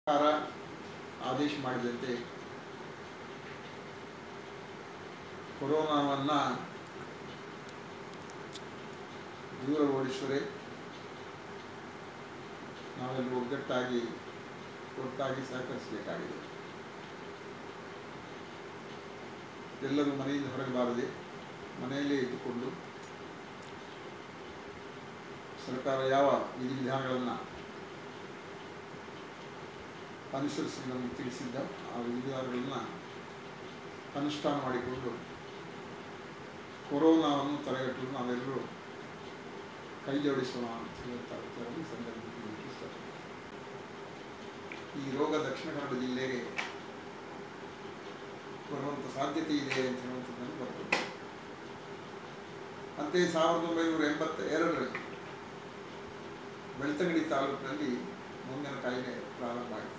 ಸರ್ಕಾರ ಆದೇಶ ಮಾಡಿದಂತೆ ಕೊರೋನಾವನ್ನು ದೂರ ಓಡಿಸಿದರೆ ನಾವೆಲ್ಲರೂ ಒಗ್ಗಟ್ಟಾಗಿ ಒಟ್ಟಾಗಿ ಸಹಕರಿಸಬೇಕಾಗಿದೆ ಎಲ್ಲರೂ ಮನೆಯಿಂದ ಹೊರಗೆ ಬಾರದೆ ಮನೆಯಲ್ಲೇ ಇದ್ದುಕೊಂಡು ಸರ್ಕಾರ ಯಾವ ವಿಧಿವಿಧಾನಗಳನ್ನು ಅನುಸರಿಸಿ ನಮಗೆ ತಿಳಿಸಿದ್ದ ಆ ವಿಧಿವಿಧಾನಗಳನ್ನು ಅನುಷ್ಠಾನ ಮಾಡಿಕೊಂಡು ಕೊರೋನಾವನ್ನು ತಡೆಗಟ್ಟಲು ನಾವೆಲ್ಲರೂ ಕೈ ಜೋಡಿಸೋಣ ಅಂತ ಹೇಳುತ್ತಾ ವಿಚಾರವನ್ನು ಈ ಸಂದರ್ಭದಲ್ಲಿ ಹೇಳಲಿಕ್ಕೆ ಇಷ್ಟಪಡ್ತೀನಿ. ಈ ರೋಗ ದಕ್ಷಿಣ ಕನ್ನಡ ಜಿಲ್ಲೆಗೆ ಬರುವಂಥ ಸಾಧ್ಯತೆ ಇದೆ ಅಂತ ಹೇಳುವಂಥದ್ದನ್ನು ಬರ್ತದೆ ಅಂತೆಯೇ ಸಾವಿರದ ಒಂಬೈನೂರ ಎಂಬತ್ತ ಎರಡರಲ್ಲಿ ಬೆಳ್ತಂಗಡಿ ತಾಲೂಕಿನಲ್ಲಿ ಮುಂದಿನ ಕಾಯಿಲೆ ಪ್ರಾರಂಭ ಆಯಿತು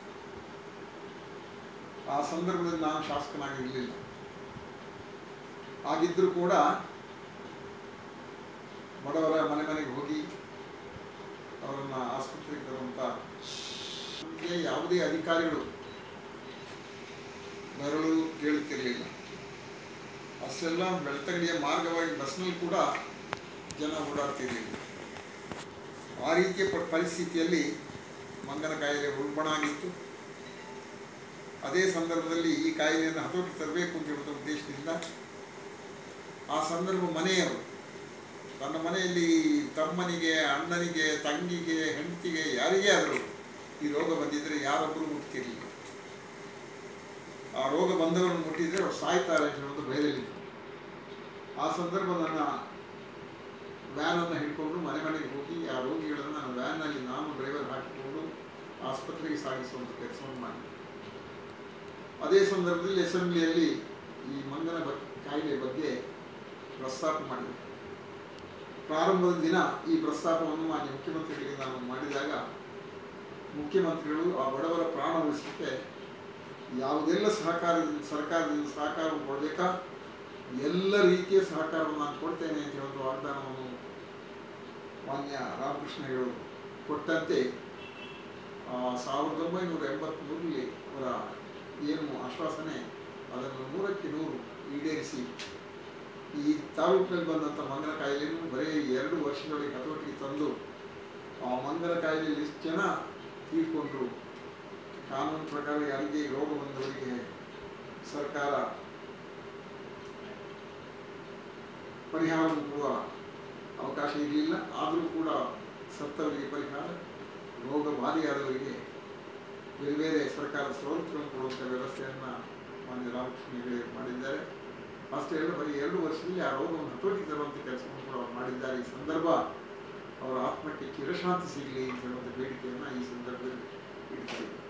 ಆ ಸಂದರ್ಭದಲ್ಲಿ ನಾನು ಶಾಸಕನಾಗಿರಲಿಲ್ಲ ಆಗಿದ್ದರೂ ಕೂಡ ಬಡವರ ಮನೆ ಮನೆಗೆ ಹೋಗಿ ಅವರನ್ನು ಆಸ್ಪತ್ರೆಗೆ ತರುವಂಥ ನಮಗೆ ಯಾವುದೇ ಅಧಿಕಾರಿಗಳು ಬರಲು ಕೇಳುತ್ತಿರಲಿಲ್ಲ ಅಷ್ಟೆಲ್ಲ ಬೆಳ್ತಂಗಡಿಯ ಮಾರ್ಗವಾಗಿ ಬಸ್ನಲ್ಲಿ ಕೂಡ ಜನ ಓಡಾಡ್ತಿರಲಿಲ್ಲ ಆ ರೀತಿಯ ಪ- ಪರಿಸ್ಥಿತಿಯಲ್ಲಿ ಮಂಗನ ಕಾಯಿಲೆ ಉಲ್ಬಣ ಆಗಿತ್ತು ಅದೇ ಸಂದರ್ಭದಲ್ಲಿ ಈ ಕಾಯಿಲೆಯನ್ನು ಹತೋಟಿ ತರಬೇಕು ಅಂತ ಹೇಳುವ ಉದ್ದೇಶದಿಂದ ಆ ಸಂದರ್ಭ ಮನೆಯವರು ತನ್ನ ಮನೆಯಲ್ಲಿ ತಮ್ಮನಿಗೆ ಅಣ್ಣನಿಗೆ ತಂಗಿಗೆ ಹೆಂಡತಿಗೆ ಯಾರಿಗೇ ಆದರೂ ಈ ರೋಗ ಬಂದಿದ್ದರೆ ಯಾರೊಬ್ಬರು ಮುಟ್ತಿರಲಿಲ್ಲ ಆ ರೋಗ ಬಂದವರನ್ನು ಮುಟ್ಟಿದ್ರೆ ಅವ್ರು ಸಾಯ್ತಾರೆ ಅಂತ ಹೇಳೋದು ಭಯದಲ್ಲಿದ್ದರು ಆ ಸಂದರ್ಭ ನನ್ನ ವ್ಯಾನನ್ನು ಹಿಡ್ಕೊಂಡು ಮನೆ ಮನೆಗೆ ಹೋಗಿ ಆ ರೋಗಿಗಳನ್ನು ನಾನು ವ್ಯಾನ್ನಲ್ಲಿ ನಾನು ಡ್ರೈವರ್ ಹಾಕಿಕೊಂಡು ಆಸ್ಪತ್ರೆಗೆ ಸಾಗಿಸುವಂಥ ಕೆಲಸವನ್ನು ಮಾಡಿದೆ ಅದೇ ಸಂದರ್ಭದಲ್ಲಿ ಅಸೆಂಬ್ಲಿಯಲ್ಲಿ ಈ ಮಂಗನ ಬ ಕಾಯಿಲೆ ಬಗ್ಗೆ ಪ್ರಸ್ತಾಪ ಮಾಡಿದೆ ಪ್ರಾರಂಭದ ದಿನ ಈ ಪ್ರಸ್ತಾಪವನ್ನು ಮಾನ್ಯ ಮುಖ್ಯಮಂತ್ರಿಗಳಿಗೆ ನಾನು ಮಾಡಿದಾಗ ಮುಖ್ಯಮಂತ್ರಿಗಳು ಆ ಬಡವರ ಪ್ರಾಣ ಉಳಿಸಲಿಕ್ಕೆ ಯಾವುದೆಲ್ಲ ಸಹಕಾರದಿಂದ ಸರ್ಕಾರದಿಂದ ಸಹಕಾರ ಕೊಡಬೇಕಾ ಎಲ್ಲ ರೀತಿಯ ಸಹಕಾರವನ್ನು ನಾನು ಕೊಡ್ತೇನೆ ಅಂತ ಹೇಳುವ ವಾಗ್ದಾನವನ್ನು ಮಾನ್ಯ ರಾಮಕೃಷ್ಣಗಳು ಕೊಟ್ಟಂತೆ ಆ, ಸಾವಿರದ ಒಂಬೈನೂರ ಎಂಬತ್ತ್ಮೂರರಲ್ಲಿ ಅವರ ಏನು ಆಶ್ವಾಸನೆ ಅದನ್ನು ನೂರಕ್ಕೆ ನೂರು ಈಡೇರಿಸಿ ಈ ತಾಲೂಕಿನಲ್ಲಿ ಬಂದಂಥ ಮಂಗನ ಕಾಯಿಲೆಯನ್ನು ಬರೀ ಎರಡು ವರ್ಷದೊಳಗೆ ಹತೋಟಿಗೆ ತಂದು ಆ ಮಂಗನ ಕಾಯಿಲೆಯಲ್ಲಿ ಎಷ್ಟು ಜನ ತೀರ್ಕೊಂಡ್ರು ಕಾನೂನು ಪ್ರಕಾರ ಯಾರಿಗೆ ರೋಗ ಬಂದವರಿಗೆ ಸರ್ಕಾರ ಪರಿಹಾರವನ್ನು ಕೊಡುವ ಅವಕಾಶ ಇರಲಿಲ್ಲ ಆದರೂ ಕೂಡ ಸತ್ತವರಿಗೆ ಪರಿಹಾರ ರೋಗ ಬಾಧೆಯಾದವರಿಗೆ ಬೇರೆ ಬೇರೆ ಸರ್ಕಾರದ ಸವಲತ್ತುಗಳನ್ನು ಕೊಡುವಂಥ ವ್ಯವಸ್ಥೆಯನ್ನು ಮಾನ್ಯ ರಾಮಕೃಷ್ಣ ಹೆಗಡೆ ಮಾಡಿದ್ದಾರೆ ಅಷ್ಟೇ ಅಲ್ಲ ಬರೀ ಎರಡು ವರ್ಷದಲ್ಲಿ ಆ ರೋಗವನ್ನು ಹತೋಟಿಗೆ ತರುವಂಥ ಕೆಲಸವನ್ನು ಕೂಡ ಅವರು ಮಾಡಿದ್ದಾರೆ ಈ ಸಂದರ್ಭ ಅವರ ಆತ್ಮಕ್ಕೆ ಚಿರಶಾಂತಿ ಸಿಗಲಿ ಅಂತ ಹೇಳುವಂಥ ಬೇಡಿಕೆಯನ್ನು ಈ ಸಂದರ್ಭದಲ್ಲಿ ಇಡ್ತಾರೆ